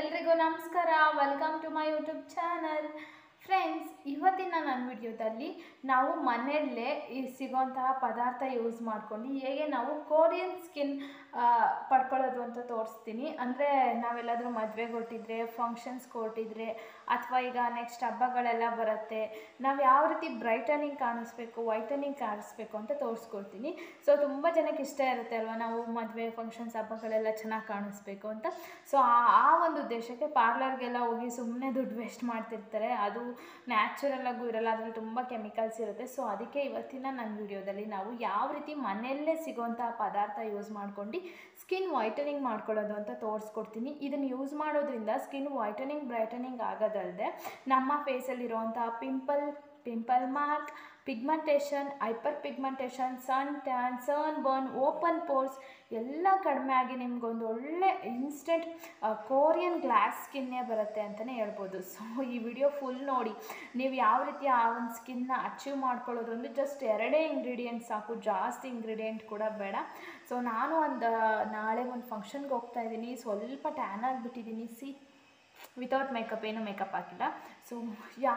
ಎಲ್ರಿಗೂ ನಮಸ್ಕಾರ welcome to my YouTube channel friends ಇವತ್ತಿನ ನನ್ನ ವಿಡಿಯೋದಲ್ಲಿ ನಾವು ಮನೆಯಲ್ಲೇ ಈ ಸಿಗೋಂತಹ ಪದಾರ್ಥ ಯೂಸ್ ಮಾಡ್ಕೊಂಡು ಹೇಗೆ ನಾವು ಕೋರಿಯನ್ ಸ್ಕಿನ್ ಪಡ್ಕೊಳ್ಳೋದು ಅಂತ ತೋರಿಸ್ತೀನಿ ಅಂದರೆ ನಾವೆಲ್ಲಾದರೂ ಮದುವೆಗೆ ಹೊಟ್ಟಿದ್ರೆ ಫಂಕ್ಷನ್ಸ್ಗೆ ಹೊಟ್ಟಿದ್ರೆ ಅಥವಾ ಈಗ ನೆಕ್ಸ್ಟ್ ಹಬ್ಬಗಳೆಲ್ಲ ಬರುತ್ತೆ ನಾವು ಯಾವ ರೀತಿ ಬ್ರೈಟನಿಂಗ್ ಕಾಣಿಸ್ಬೇಕು ವೈಟನಿಂಗ್ ಕಾಣಿಸ್ಬೇಕು ಅಂತ ತೋರಿಸ್ಕೊಡ್ತೀನಿ ಸೊ ತುಂಬ ಜನಕ್ಕೆ ಇಷ್ಟ ಇರುತ್ತೆ ಅಲ್ವಾ ನಾವು ಮದುವೆ ಫಂಕ್ಷನ್ಸ್ ಹಬ್ಬಗಳೆಲ್ಲ ಚೆನ್ನಾಗಿ ಕಾಣಿಸ್ಬೇಕು ಅಂತ ಸೊ ಆ ಆ ಒಂದು ಉದ್ದೇಶಕ್ಕೆ ಪಾರ್ಲರ್ಗೆಲ್ಲ ಹೋಗಿ ಸುಮ್ಮನೆ ದುಡ್ಡು ವೇಸ್ಟ್ ಮಾಡ್ತಿರ್ತಾರೆ ಅದು ನ್ಯಾಚುರಲ್ ಆಗು ಇರಲ್ಲ ಅದರಲ್ಲಿ ತುಂಬ ಕೆಮಿಕಲ್ಸ್ ಇರುತ್ತೆ ಸೊ ಅದಕ್ಕೆ ಇವತ್ತಿನ ನನ್ನ ವಿಡಿಯೋದಲ್ಲಿ ನಾವು ಯಾವ ರೀತಿ ಮನೆಯಲ್ಲೇ ಸಿಗೋಂತಹ ಪದಾರ್ಥ ಯೂಸ್ ಮಾಡ್ಕೊಂಡು ಸ್ಕಿನ್ ವೈಟನಿಂಗ್ ಮಾಡ್ಕೊಳ್ಳೋದು ಅಂತ ತೋರಿಸ್ಕೊಡ್ತೀನಿ ಇದನ್ನು ಯೂಸ್ ಮಾಡೋದ್ರಿಂದ ಸ್ಕಿನ್ ವೈಟನಿಂಗ್ ಬ್ರೈಟನಿಂಗ್ ಆಗೋದಲ್ಲದೆ ನಮ್ಮ ಫೇಸಲ್ಲಿರುವಂತಹ pimple pimple mark pigmentation hyper pigmentation sun tan sun burn open pores ಎಲ್ಲ ಕಡಿಮೆ ಆಗಿ ನಿಮ್ಗೊಂದು ಒಳ್ಳೆ ಇನ್ಸ್ಟೆಂಟ್ ಕೋರಿಯನ್ ಗ್ಲಾಸ್ ಸ್ಕಿನ್ನೇ ಬರುತ್ತೆ ಅಂತಲೇ ಹೇಳ್ಬೋದು ಸೊ ಈ ವಿಡಿಯೋ ಫುಲ್ ನೋಡಿ ನೀವು ಯಾವ ರೀತಿ ಆ ಒಂದು ಸ್ಕಿನ್ನ ಅಚೀವ್ ಮಾಡ್ಕೊಳ್ಳೋದು ಅಂದರೆ ಜಸ್ಟ್ ಎರಡೇ ಇಂಗ್ರೀಡಿಯೆಂಟ್ ಸಾಕು ಜಾಸ್ತಿ ಇಂಗ್ರೀಡಿಯೆಂಟ್ ಕೂಡ ಬೇಡ ಸೊ ನಾನು ಒಂದು ನಾಳೆ ಒಂದು ಫಂಕ್ಷನ್ಗೆ ಹೋಗ್ತಾ ಇದ್ದೀನಿ ಸ್ವಲ್ಪ ಟ್ಯಾನ್ ಆಗಿಬಿಟ್ಟಿದ್ದೀನಿ ಸಿ ವಿತೌಟ್ ಮೇಕಪ್ ಏನು ಮೇಕಪ್ ಹಾಕಿಲ್ಲ ಸೊ ಯಾ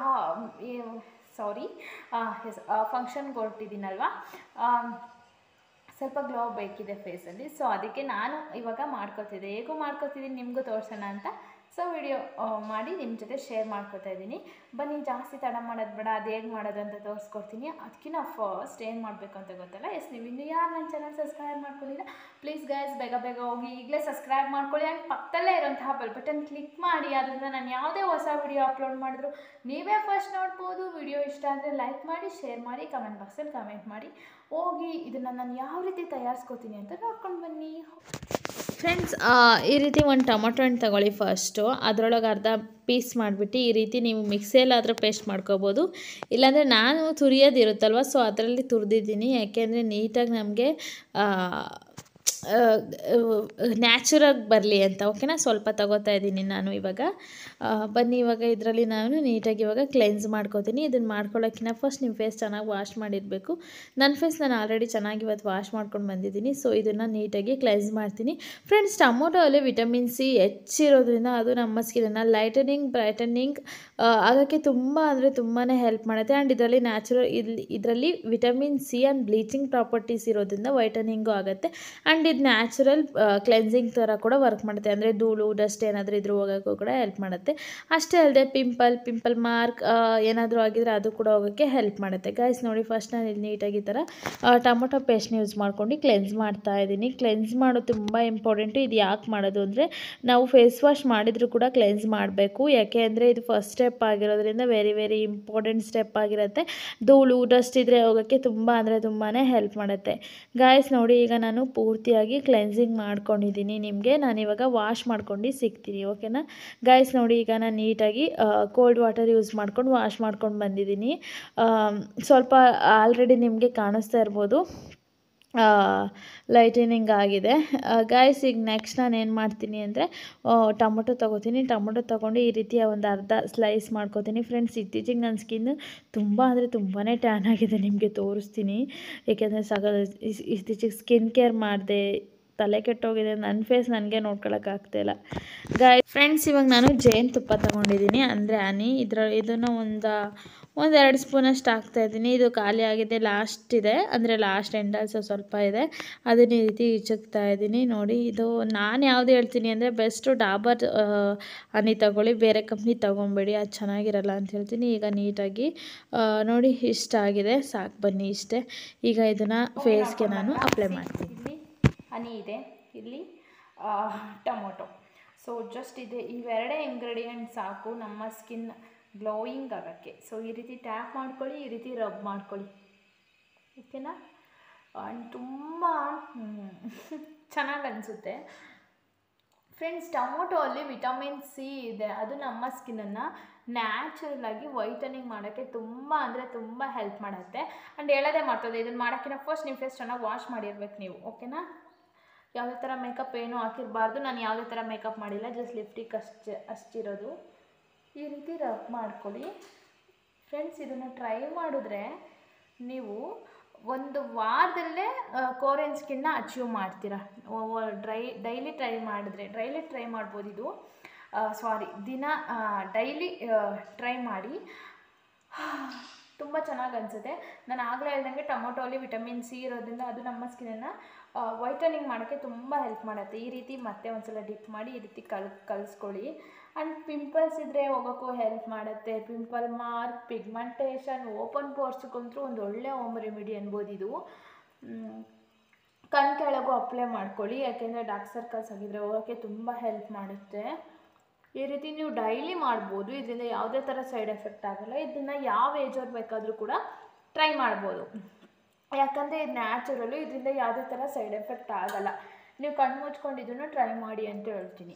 ಸಾರಿ ಎಸ್ ಫಂಕ್ಷನ್ಗೆ ಹೊರಟಿದ್ದೀನಲ್ವ ಸ್ವಲ್ಪ ಗ್ಲೋ ಬೇಕಿದೆ ಫೇಸಲ್ಲಿ ಸೊ ಅದಕ್ಕೆ ನಾನು ಇವಾಗ ಮಾಡ್ಕೋತಿದ್ದೆ ಹೇಗೂ ಮಾಡ್ಕೋತಿದ್ದೀನಿ ನಿಮಗೂ ತೋರಿಸೋಣ ಅಂತ ಸೊ ವಿಡಿಯೋ ಮಾಡಿ ನಿಮ್ಮ ಜೊತೆ ಶೇರ್ ಮಾಡ್ಕೋತಾ ಇದ್ದೀನಿ ಬನ್ನಿ ಜಾಸ್ತಿ ತಡ ಮಾಡೋದು ಬೇಡ ಅದು ಹೇಗೆ ಮಾಡೋದು ಅಂತ ತೋರಿಸ್ಕೊಡ್ತೀನಿ ಅದಕ್ಕಿಂತ ಫಸ್ಟ್ ಏನು ಮಾಡಬೇಕು ಅಂತ ಗೊತ್ತಲ್ಲ ಎಸ್ ನೀವು ಇನ್ನೂ ಯಾರು ನನ್ನ ಚಾನಲ್ ಸಬ್ಸ್ಕ್ರೈಬ್ ಮಾಡ್ಕೊಂಡಿಲ್ಲ ಪ್ಲೀಸ್ ಗೈಸ್ ಬೇಗ ಬೇಗ ಹೋಗಿ ಈಗಲೇ ಸಬ್ಸ್ಕ್ರೈಬ್ ಮಾಡ್ಕೊಳ್ಳಿ ಆ್ಯಂಡ್ ಪಕ್ಕದಲ್ಲೇ ಇರೋಂತಹ ಬೆಲ್ ಬಟನ್ ಕ್ಲಿಕ್ ಮಾಡಿ ಅದರಿಂದ ನಾನು ಯಾವುದೇ ಹೊಸ ವಿಡಿಯೋ ಅಪ್ಲೋಡ್ ಮಾಡಿದ್ರು ನೀವೇ ಫಸ್ಟ್ ನೋಡ್ಬೋದು ವಿಡಿಯೋ ಇಷ್ಟ ಅಂದರೆ ಲೈಕ್ ಮಾಡಿ ಶೇರ್ ಮಾಡಿ ಕಮೆಂಟ್ ಬಾಕ್ಸಲ್ಲಿ ಕಮೆಂಟ್ ಮಾಡಿ ಹೋಗಿ ಇದನ್ನು ನಾನು ಯಾವ ರೀತಿ ತಯಾರಿಸ್ಕೋತೀನಿ ಅಂತ ನೋಡ್ಕೊಂಡು ಬನ್ನಿ ಫ್ರೆಂಡ್ಸ್ ಈ ರೀತಿ ಒಂದು ಟೊಮೊಟೊ ಹಣ್ಣು ತಗೊಳ್ಳಿ ಫಸ್ಟು ಅದರೊಳಗೆ ಅರ್ಧ ಪೀಸ್ ಮಾಡಿಬಿಟ್ಟು ಈ ರೀತಿ ನೀವು ಮಿಕ್ಸಿಯಲ್ಲಾದರೂ ಪೇಸ್ಟ್ ಮಾಡ್ಕೋಬೋದು ಇಲ್ಲಾಂದರೆ ನಾನು ತುರಿಯೋದಿರುತ್ತಲ್ವ ಸೊ ಅದರಲ್ಲಿ ತುರಿದಿದ್ದೀನಿ ಯಾಕೆಂದರೆ ನೀಟಾಗಿ ನಮಗೆ ನ್ಯಾಚುರಾಗಿ ಬರಲಿ ಅಂತ ಓಕೆನಾ ಸ್ವಲ್ಪ ತಗೋತಾ ಇದ್ದೀನಿ ನಾನು ಇವಾಗ ಬನ್ನಿ ಇವಾಗ ಇದರಲ್ಲಿ ನಾನು ನೀಟಾಗಿ ಇವಾಗ ಕ್ಲೆನ್ಸ್ ಮಾಡ್ಕೋತೀನಿ ಇದನ್ನು ಮಾಡ್ಕೊಳ್ಳೋಕ್ಕಿಂತ ಫಸ್ಟ್ ನಿಮ್ಮ ಫೇಸ್ ಚೆನ್ನಾಗಿ ವಾಶ್ ಮಾಡಿರಬೇಕು ನನ್ನ ಫೇಸ್ ನಾನು ಆಲ್ರೆಡಿ ಚೆನ್ನಾಗಿ ಇವತ್ತು ವಾಶ್ ಮಾಡ್ಕೊಂಡು ಬಂದಿದ್ದೀನಿ ಸೊ ಇದನ್ನು ನೀಟಾಗಿ ಕ್ಲೆನ್ಸ್ ಮಾಡ್ತೀನಿ ಫ್ರೆಂಡ್ಸ್ ಟೊಮೊಟೊ ಅಲ್ಲಿ ವಿಟಮಿನ್ ಸಿ ಹೆಚ್ಚಿರೋದ್ರಿಂದ ಅದು ನಮ್ಮ ಸ್ಕಿನ್ನನ್ನು ಲೈಟನಿಂಗ್ ಬ್ರೈಟನಿಂಗ್ ಆಗೋಕ್ಕೆ ತುಂಬ ಅಂದರೆ ತುಂಬಾ ಹೆಲ್ಪ್ ಮಾಡುತ್ತೆ ಆ್ಯಂಡ್ ಇದರಲ್ಲಿ ನ್ಯಾಚುರಲ್ ಇಲ್ಲಿ ಇದರಲ್ಲಿ vitamin C and bleaching properties ಇರೋದ್ರಿಂದ ವೈಟನಿಂಗು ಆಗುತ್ತೆ ಆ್ಯಂಡ್ ಇದು ನ್ಯಾಚುರಲ್ ಕ್ಲೆನ್ಸಿಂಗ್ ಥರ ಕೂಡ ವರ್ಕ್ ಮಾಡುತ್ತೆ ಅಂದರೆ ಧೂಳು ಡಸ್ಟ್ ಏನಾದರೂ ಇದ್ರೂ ಹೋಗೋಕ್ಕೂ ಕೂಡ ಹೆಲ್ಪ್ ಮಾಡುತ್ತೆ ಅಷ್ಟೇ ಅಲ್ಲದೆ ಪಿಂಪಲ್ ಪಿಂಪಲ್ ಮಾರ್ಕ್ ಏನಾದರೂ ಆಗಿದ್ರೆ ಅದು ಕೂಡ ಹೋಗೋಕ್ಕೆ ಹೆಲ್ಪ್ ಮಾಡುತ್ತೆ ಗೈಸ್ ನೋಡಿ ಫಸ್ಟ್ ನಾನು ಇಲ್ಲಿ ನೀಟಾಗಿ ಈ ಥರ ಟೊಮೊಟೊ ಪೇಸ್ಟ್ನ ಯೂಸ್ ಮಾಡ್ಕೊಂಡು ಕ್ಲೆನ್ಸ್ ಮಾಡ್ತಾ ಇದ್ದೀನಿ ಕ್ಲೆನ್ಸ್ ಮಾಡೋದು ತುಂಬ ಇಂಪಾರ್ಟೆಂಟು ಇದು ಯಾಕೆ ಮಾಡೋದು ಅಂದರೆ ನಾವು ಫೇಸ್ ವಾಶ್ ಮಾಡಿದರೂ ಕೂಡ ಕ್ಲೆನ್ಸ್ ಮಾಡಬೇಕು ಯಾಕೆ ಅಂದರೆ ಇದು ಫಸ್ಟ್ ಸ್ಟೆಪ್ ಆಗಿರೋದ್ರಿಂದ ವೆರಿ ವೆರಿ ಇಂಪಾರ್ಟೆಂಟ್ ಸ್ಟೆಪ್ ಆಗಿರುತ್ತೆ ಧೂಳು ಡಸ್ಟ್ ಇದ್ದರೆ ಹೋಗೋಕ್ಕೆ ತುಂಬ ಅಂದರೆ ತುಂಬಾ ಹೆಲ್ಪ್ ಮಾಡುತ್ತೆ ಗಾಯ್ಸ್ ನೋಡಿ ಈಗ ನಾನು ಪೂರ್ತಿಯಾಗಿ ಕ್ಲೆನ್ಸಿಂಗ್ ಮಾಡ್ಕೊಂಡಿದ್ದೀನಿ ನಿಮಗೆ ನಾನು ಇವಾಗ ವಾಶ್ ಮಾಡ್ಕೊಂಡು ಸಿಗ್ತೀನಿ ಓಕೆನಾ ಗಾಯ್ಸ್ ನೋಡಿ ಈಗ ನಾನು ನೀಟಾಗಿ ಕೋಲ್ಡ್ ವಾಟರ್ ಯೂಸ್ ಮಾಡ್ಕೊಂಡು ವಾಶ್ ಮಾಡ್ಕೊಂಡು ಬಂದಿದ್ದೀನಿ ಸ್ವಲ್ಪ ಆಲ್ರೆಡಿ ನಿಮಗೆ ಕಾಣಿಸ್ತಾ ಇರ್ಬೋದು ಲೈಟನಿಂಗ್ ಆಗಿದೆ ಗಾಯ್ಸ್ ಈಗ ನೆಕ್ಸ್ಟ್ ನಾನು ಏನು ಮಾಡ್ತೀನಿ ಅಂದರೆ ಟೊಮೊಟೊ ತೊಗೋತೀನಿ ಟೊಮೊಟೊ ತೊಗೊಂಡು ಈ ರೀತಿಯ ಒಂದು ಅರ್ಧ ಸ್ಲೈಸ್ ಮಾಡ್ಕೋತೀನಿ ಫ್ರೆಂಡ್ಸ್ ಇತ್ತೀಚೆಗೆ ನನ್ನ ಸ್ಕಿನ್ ತುಂಬ ಅಂದರೆ ತುಂಬಾ ಟ್ಯಾನ್ ಆಗಿದೆ ನಿಮಗೆ ತೋರಿಸ್ತೀನಿ ಏಕೆಂದರೆ ಸಗ ಇತ್ತೀಚೆಗೆ ಸ್ಕಿನ್ ಕೇರ್ ಮಾಡಿದೆ ತಲೆ ಕೆಟ್ಟೋಗಿದೆ ನನ್ನ ಫೇಸ್ ನನಗೆ ನೋಡ್ಕೊಳಕ್ಕಾಗ್ತಾಯಿಲ್ಲ ಗಾಯ್ ಫ್ರೆಂಡ್ಸ್ ಇವಾಗ ನಾನು ಜೇನುತುಪ್ಪ ತೊಗೊಂಡಿದ್ದೀನಿ ಅಂದರೆ ಹನಿ ಇದರ ಇದನ್ನು ಒಂದು ಒಂದು ಎರಡು ಸ್ಪೂನಷ್ಟು ಹಾಕ್ತಾಯಿದ್ದೀನಿ ಇದು ಖಾಲಿ ಆಗಿದೆ ಲಾಸ್ಟ್ ಇದೆ ಅಂದರೆ ಲಾಸ್ಟ್ ಎಂಡಲ್ಸು ಸ್ವಲ್ಪ ಇದೆ ಅದನ್ನ ಈ ರೀತಿ ಇಚ್ಚಕ್ತಾ ಇದ್ದೀನಿ ನೋಡಿ ಇದು ನಾನು ಯಾವುದು ಹೇಳ್ತೀನಿ ಅಂದರೆ ಬೆಸ್ಟು ಡಾಬರ್ ಹನಿ ತಗೊಳ್ಳಿ ಬೇರೆ ಕಂಪ್ನಿ ತೊಗೊಬೇಡಿ ಅದು ಚೆನ್ನಾಗಿರಲ್ಲ ಅಂತ ಹೇಳ್ತೀನಿ ಈಗ ನೀಟಾಗಿ ನೋಡಿ ಇಷ್ಟ ಆಗಿದೆ ಸಾಕು ಬನ್ನಿ ಇಷ್ಟೇ ಈಗ ಇದನ್ನು ಫೇಸ್ಗೆ ನಾನು ಅಪ್ಲೈ ಮಾಡ್ತೀನಿ ಇಲ್ಲಿ ಹನಿ ಇದೆ ಇಲ್ಲಿ ಟೊಮೊಟೊ ಸೊ ಜಸ್ಟ್ ಇದೆ ಇವೆರಡೇ ಇಂಗ್ರೀಡಿಯೆಂಟ್ ಸಾಕು ನಮ್ಮ ಸ್ಕಿನ್ ಗ್ಲೋಯಿಂಗ್ ಆಗೋಕ್ಕೆ ಸೊ ಈ ರೀತಿ ಟ್ಯಾಪ್ ಮಾಡ್ಕೊಳ್ಳಿ ಈ ರೀತಿ ರಬ್ ಮಾಡ್ಕೊಳ್ಳಿ ಓಕೆನಾ ಆ್ಯಂಡ್ ತುಂಬ ಚೆನ್ನಾಗಿ ಅನಿಸುತ್ತೆ ಫ್ರೆಂಡ್ಸ್ ಟೊಮೊಟೊ ಅಲ್ಲಿ ವಿಟಮಿನ್ ಸಿ ಇದೆ ಅದು ನಮ್ಮ ಸ್ಕಿನ್ನನ್ನು ನ್ಯಾಚುರಲ್ ಆಗಿ ವೈಟನಿಂಗ್ ಮಾಡೋಕ್ಕೆ ತುಂಬ ಅಂದರೆ ತುಂಬ ಹೆಲ್ಪ್ ಮಾಡುತ್ತೆ ಆ್ಯಂಡ್ ಹೇಳೋದೇ ಮಾಡ್ತದೆ ಇದನ್ನು ಮಾಡೋಕ್ಕಿಂತ ಫಸ್ಟ್ ನಿಮ್ಮ ಫೇಸ್ ಚೆನ್ನಾಗಿ ವಾಶ್ ಮಾಡಿರ್ಬೇಕು ನೀವು ಓಕೆನಾ ಯಾವುದೇ ಥರ ಮೇಕಪ್ ಏನೂ ಹಾಕಿರಬಾರ್ದು ನಾನು ಯಾವುದೇ ಥರ ಮೇಕಪ್ ಮಾಡಿಲ್ಲ ಜಸ್ಟ್ ಲಿಪ್ಟಿಕ್ ಅಷ್ಟು ಅಷ್ಟಿರೋದು ಈ ರೀತಿ ರಬ್ ಮಾಡ್ಕೊಳ್ಳಿ ಫ್ರೆಂಡ್ಸ್ ಇದನ್ನು ಟ್ರೈ ಮಾಡಿದ್ರೆ ನೀವು ಒಂದು ವಾರದಲ್ಲೇ ಕೋರಿಯನ್ ಸ್ಕಿನ್ನ ಅಚೀವ್ ಮಾಡ್ತೀರಾ ಡ್ರೈ ಡೈಲಿ ಟ್ರೈ ಮಾಡಿದ್ರೆ ಡೈಲಿ ಟ್ರೈ ಮಾಡ್ಬೋದು ಇದು ಸಾರಿ ದಿನ ಡೈಲಿ ಟ್ರೈ ಮಾಡಿ ತುಂಬ ಚೆನ್ನಾಗಿ ಅನಿಸುತ್ತೆ ನಾನು ಆಗಲೇ ಹೇಳ್ದಂಗೆ ಟೊಮೊಟೊಲಿ ವಿಟಮಿನ್ ಸಿ ಇರೋದ್ರಿಂದ ಅದು ನಮ್ಮ ಸ್ಕಿನ್ನನ್ನು ವೈಟನಿಂಗ್ ಮಾಡೋಕ್ಕೆ ತುಂಬ ಹೆಲ್ಪ್ ಮಾಡುತ್ತೆ ಈ ರೀತಿ ಮತ್ತೆ ಒಂದ್ಸಲ ಡಿಪ್ ಮಾಡಿ ಈ ರೀತಿ ಕಲ್ ಕಲಿಸ್ಕೊಳ್ಳಿ ಆ್ಯಂಡ್ ಪಿಂಪಲ್ಸ್ ಇದ್ದರೆ ಹೋಗೋಕ್ಕೂ ಹೆಲ್ಪ್ ಮಾಡುತ್ತೆ ಪಿಂಪಲ್ ಮಾರ್ಕ್ ಪಿಗ್ಮೆಂಟೇಷನ್ ಓಪನ್ ಪೋರ್ಸ್ಗಂತೂ ಒಂದು ಒಳ್ಳೆ ಹೋಮ್ ರೆಮಿಡಿ ಅನ್ಬೋದು ಇದು ಕಣ್ ಕೆಳಗೂ ಅಪ್ಲೈ ಮಾಡ್ಕೊಳ್ಳಿ ಯಾಕೆಂದರೆ ಡಾರ್ಕ್ ಸರ್ಕಲ್ಸ್ ಆಗಿದ್ರೆ ಹೋಗೋಕ್ಕೆ ತುಂಬ ಹೆಲ್ಪ್ ಮಾಡುತ್ತೆ ಈ ರೀತಿ ನೀವು ಡೈಲಿ ಮಾಡ್ಬೋದು ಇದರಿಂದ ಯಾವುದೇ ಥರ ಸೈಡ್ ಎಫೆಕ್ಟ್ ಆಗಲ್ಲ ಇದನ್ನು ಯಾವ ಏಜವ್ರು ಬೇಕಾದರೂ ಕೂಡ ಟ್ರೈ ಮಾಡ್ಬೋದು ಯಾಕಂದರೆ ಇದು ನ್ಯಾಚುರಲು ಇದರಿಂದ ಯಾವುದೇ ಥರ ಸೈಡ್ ಎಫೆಕ್ಟ್ ಆಗಲ್ಲ ನೀವು ಕಣ್ಣು ಮುಚ್ಕೊಂಡು ಇದನ್ನು ಟ್ರೈ ಮಾಡಿ ಅಂತ ಹೇಳ್ತೀನಿ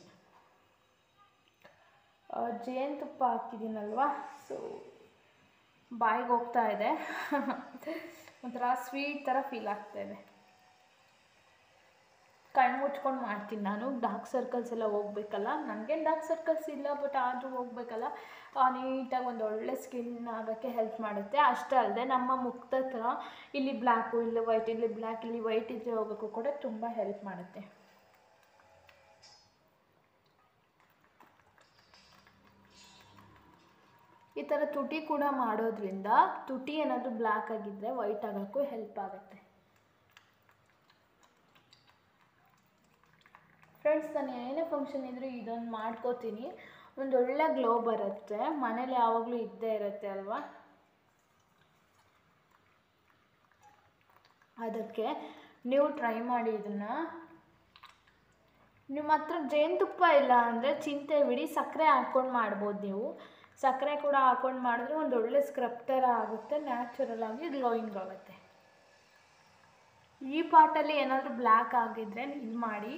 ಆ, ಜೇನುತುಪ್ಪ ಹಾಕಿದ್ದೀನಲ್ವಾ ಸೊ ಬಾಯಿಗೆ ಹೋಗ್ತಾ ಇದೆ ಒಂಥರ ಸ್ವೀಟ್ ಥರ ಫೀಲ್ ಆಗ್ತಾ ಇದೆ ಕಣ್ಣು ಮುಚ್ಕೊಂಡು ಮಾಡ್ತೀನಿ ನಾನು ಡಾರ್ಕ್ ಸರ್ಕಲ್ಸ್ ಎಲ್ಲ ಹೋಗ್ಬೇಕಲ್ಲ ನನಗೇನು ಡಾರ್ಕ್ ಸರ್ಕಲ್ಸ್ ಇಲ್ಲ ಬಟ್ ಆದರೂ ಹೋಗ್ಬೇಕಲ್ಲ ನೀಟಾಗಿ ಒಂದು ಒಳ್ಳೆ ಸ್ಕಿನ್ ಆಗೋಕ್ಕೆ ಹೆಲ್ಪ್ ಮಾಡುತ್ತೆ ಅಷ್ಟೇ ಅಲ್ಲದೆ ನಮ್ಮ ಮುಖದ ಹತ್ರ ಇಲ್ಲಿ ಬ್ಲ್ಯಾಕು ಇಲ್ಲಿ ವೈಟ್ ಇಲ್ಲಿ ಬ್ಲ್ಯಾಕ್ ಇಲ್ಲಿ ವೈಟ್ ಇದ್ದರೆ ಹೋಗೋಕ್ಕೂ ಕೂಡ ತುಂಬ ಹೆಲ್ಪ್ ಮಾಡುತ್ತೆ ಈ ಥರ ತುಟಿ ಕೂಡ ಮಾಡೋದ್ರಿಂದ ತುಟಿ ಏನಾದರೂ ಬ್ಲ್ಯಾಕ್ ಆಗಿದ್ದರೆ ವೈಟ್ ಆಗೋಕ್ಕೂ ಹೆಲ್ಪ್ ಆಗುತ್ತೆ ಫ್ರೆಂಡ್ಸ್ ನಾನು ಏನೇ ಫಂಕ್ಷನ್ ಇದ್ದರೂ ಇದೊಂದು ಮಾಡ್ಕೋತೀನಿ ಒಂದು ಒಳ್ಳೆ ಗ್ಲೋ ಬರುತ್ತೆ ಮನೇಲಿ ಯಾವಾಗಲೂ ಇದ್ದೇ ಇರುತ್ತೆ ಅಲ್ವಾ ಅದಕ್ಕೆ ನೀವು ಟ್ರೈ ಮಾಡಿ ಇದನ್ನು ನಿಮ್ಮ ಹತ್ರ ಜೇನುತುಪ್ಪ ಇಲ್ಲ ಅಂದರೆ ಚಿಂತೆ ಬಿಡಿ ಸಕ್ಕರೆ ಹಾಕ್ಕೊಂಡು ಮಾಡ್ಬೋದು ನೀವು ಸಕ್ಕರೆ ಕೂಡ ಹಾಕ್ಕೊಂಡು ಮಾಡಿದ್ರೆ ಒಂದು ಒಳ್ಳೆ ಸ್ಕ್ರಬ್ ಥರ ಆಗುತ್ತೆ ನ್ಯಾಚುರಲ್ ಆಗಿ ಗ್ಲೋಯಿಂಗ್ ಆಗುತ್ತೆ ಈ ಪಾಟಲ್ಲಿ ಏನಾದರೂ ಬ್ಲ್ಯಾಕ್ ಆಗಿದ್ದರೆ ಇದು ಮಾಡಿ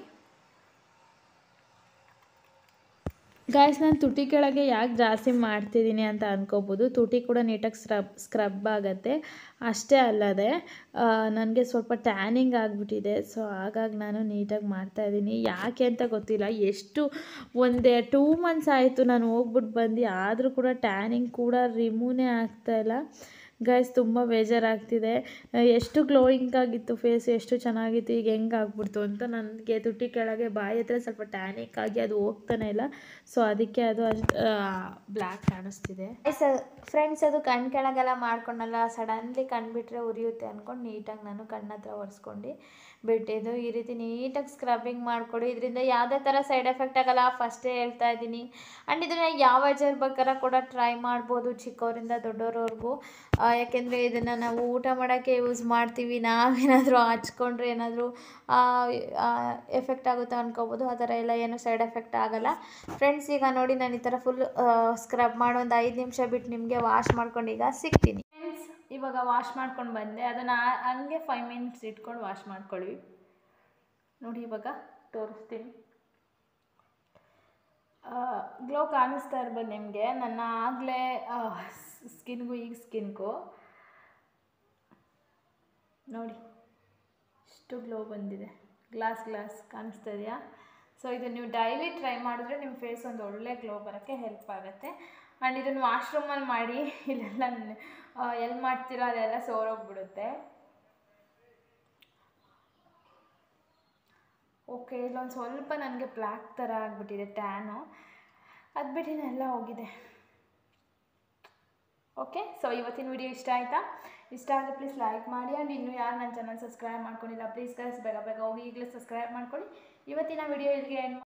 ಗಾಯ್ಸ್ ನಾನು ತುಟಿ ಕೆಳಗೆ ಯಾಕೆ ಜಾಸ್ತಿ ಮಾಡ್ತಿದ್ದೀನಿ ಅಂತ ಅನ್ಕೋಬೋದು ತುಟಿ ಕೂಡ ನೀಟಾಗಿ ಸ್ಕ್ರಬ್ ಸ್ಕ್ರಬ್ ಆಗುತ್ತೆ ಅಷ್ಟೇ ಅಲ್ಲದೆ ನನಗೆ ಸ್ವಲ್ಪ ಟ್ಯಾನಿಂಗ್ ಆಗಿಬಿಟ್ಟಿದೆ ಸೊ ಹಾಗಾಗಿ ನಾನು ನೀಟಾಗಿ ಮಾಡ್ತಾಯಿದ್ದೀನಿ ಯಾಕೆ ಅಂತ ಗೊತ್ತಿಲ್ಲ ಎಷ್ಟು ಒಂದೇ ಟೂ ಮಂತ್ಸ್ ಆಯಿತು ನಾನು ಹೋಗ್ಬಿಟ್ಟು ಬಂದು ಆದರೂ ಕೂಡ ಟ್ಯಾನಿಂಗ್ ಕೂಡ ರಿಮೂವ್ನೇ ಆಗ್ತಾಯಿಲ್ಲ ಗೈಸ್ ತುಂಬ ಬೇಜಾರಾಗ್ತಿದೆ ಆ, ಎಷ್ಟು ಗ್ಲೋಯಿಂಗ್ ಆಗಿತ್ತು ಫೇಸ್ ಎಷ್ಟು ಚೆನ್ನಾಗಿತ್ತು ಈಗ ಹೆಂಗೆ ಆಗ್ಬಿಡ್ತು ಅಂತ ನನಗೆ ತುಟಿ ಕೆಳಗೆ ಬಾಯಿ ಹತ್ರ ಸ್ವಲ್ಪ ಟ್ಯಾನಿಕ್ ಆಗಿ ಅದು ಹೋಗ್ತಾನೆ ಇಲ್ಲ ಸೊ ಅದಕ್ಕೆ ಅದು ಅಷ್ಟು ಬ್ಲ್ಯಾಕ್ ಕಾಣಿಸ್ತಿದೆ ಫ್ರೆಂಡ್ಸ್ ಅದು ಕಣ್ಣು ಕೆಳಗೆಲ್ಲ ಮಾಡ್ಕೊಂಡಲ್ಲ ಸಡನ್ಲಿ ಕಣ್ಬಿಟ್ರೆ ಉರಿಯುತ್ತೆ ಅಂದ್ಕೊಂಡು ನೀಟಾಗಿ ನಾನು ಕಣ್ಣ ಹತ್ರ ಒರೆಸ್ಕೊಂಡು ಬಿಟ್ಟಿದ್ದು ಈ ರೀತಿ ನೀಟಾಗಿ ಸ್ಕ್ರಬ್ಬಿಂಗ್ ಮಾಡಿಕೊಡಿ ಇದರಿಂದ ಯಾವುದೇ ಥರ ಸೈಡ್ ಎಫೆಕ್ಟ್ ಆಗಲ್ಲ ಫಸ್ಟೇ ಹೇಳ್ತಾ ಇದ್ದೀನಿ ಆ್ಯಂಡ್ ಇದನ್ನು ಯಾವ ಏಜರ್ ಬೇಕಾದ್ರೆ ಕೂಡ ಟ್ರೈ ಮಾಡ್ಬೋದು ಚಿಕ್ಕವರಿಂದ ದೊಡ್ಡವ್ರವರೆಗೂ ಯಾಕೆಂದರೆ ಇದನ್ನು ನಾವು ಊಟ ಮಾಡೋಕ್ಕೆ ಯೂಸ್ ಮಾಡ್ತೀವಿ ನಾವೇನಾದರೂ ಹಚ್ಕೊಂಡ್ರೆ ಏನಾದರೂ ಎಫೆಕ್ಟ್ ಆಗುತ್ತೆ ಅನ್ಕೋಬೋದು ಆ ಥರ ಎಲ್ಲ ಏನು ಸೈಡ್ ಎಫೆಕ್ಟ್ ಆಗಲ್ಲ ಫ್ರೆಂಡ್ಸ್ ಈಗ ನೋಡಿ ನಾನು ಈ ಥರ ಫುಲ್ ಸ್ಕ್ರಬ್ ಮಾಡಿ ಒಂದು ಐದು ನಿಮಿಷ ಬಿಟ್ಟು ನಿಮಗೆ ವಾಶ್ ಮಾಡ್ಕೊಂಡು ಈಗ ಸಿಗ್ತೀನಿ ಫ್ರೆಂಡ್ಸ್ ಇವಾಗ ವಾಶ್ ಮಾಡ್ಕೊಂಡು ಬಂದೆ ಅದನ್ನು ಹಂಗೆ ಫೈವ್ ಮಿನಿಟ್ಸ್ ಇಟ್ಕೊಂಡು ವಾಶ್ ಮಾಡ್ಕೊಳ್ಳಿ ನೋಡಿ ಇವಾಗ ತೋರಿಸ್ತೀನಿ ಗ್ಲೋ ಕಾಣಿಸ್ತಾ ಇರ್ಬೋದು ನಿಮಗೆ ನನ್ನ ಆಗಲೇ ಸ್ಕಿನ್ಗೂ ಈಗ ಸ್ಕಿನ್ಗೂ ನೋಡಿ ಎಷ್ಟು ಗ್ಲೋ ಬಂದಿದೆ ಗ್ಲಾಸ್ ಗ್ಲಾಸ್ ಕಾಣಿಸ್ತಾ ಇದೆಯಾ ಸೊ ಇದು ನೀವು ಡೈಲಿ ಟ್ರೈ ಮಾಡಿದ್ರೆ ನಿಮ್ಮ ಫೇಸ್ ಒಂದು ಒಳ್ಳೆ ಗ್ಲೋ ಬರೋಕ್ಕೆ ಹೆಲ್ಪ್ ಆಗುತ್ತೆ ಆ್ಯಂಡ್ ಇದನ್ನು ವಾಶ್ರೂಮಲ್ಲಿ ಮಾಡಿ ಇಲ್ಲೆಲ್ಲ ಎಲ್ಲಿ ಮಾಡ್ತೀರೋ ಅದೆಲ್ಲ ಸೋರೋಗ್ಬಿಡುತ್ತೆ ಓಕೆ ಇಲ್ಲೊಂದು ಸ್ವಲ್ಪ ನನಗೆ ಬ್ಲ್ಯಾಕ್ ಥರ ಆಗಿಬಿಟ್ಟಿದೆ ಟ್ಯಾನು ಅದು ಬಿಟ್ಟಿನೆಲ್ಲ ಹೋಗಿದೆ ಓಕೆ ಸೊ ಇವತ್ತಿನ ವಿಡಿಯೋ ಇಷ್ಟ ಆಯಿತಾ ಇಷ್ಟ ಆದರೆ ಪ್ಲೀಸ್ ಲೈಕ್ ಮಾಡಿ ಆ್ಯಂಡ್ ಇನ್ನೂ ಯಾರು ನನ್ನ ಚಾನಲ್ ಸಬ್ಸ್ಕ್ರೈಬ್ ಮಾಡ್ಕೊಂಡಿಲ್ಲ ಪ್ಲೀಸ್ ಗೈಸ್ ಬೇಗ ಬೇಗ ಹೋಗಿ ಈಗಲೇ ಸಬ್ಸ್ಕ್ರೈಬ್ ಮಾಡ್ಕೊಳ್ಳಿ ಇವತ್ತಿನ ವಿಡಿಯೋ ಇಲ್ಲಿಗೆ end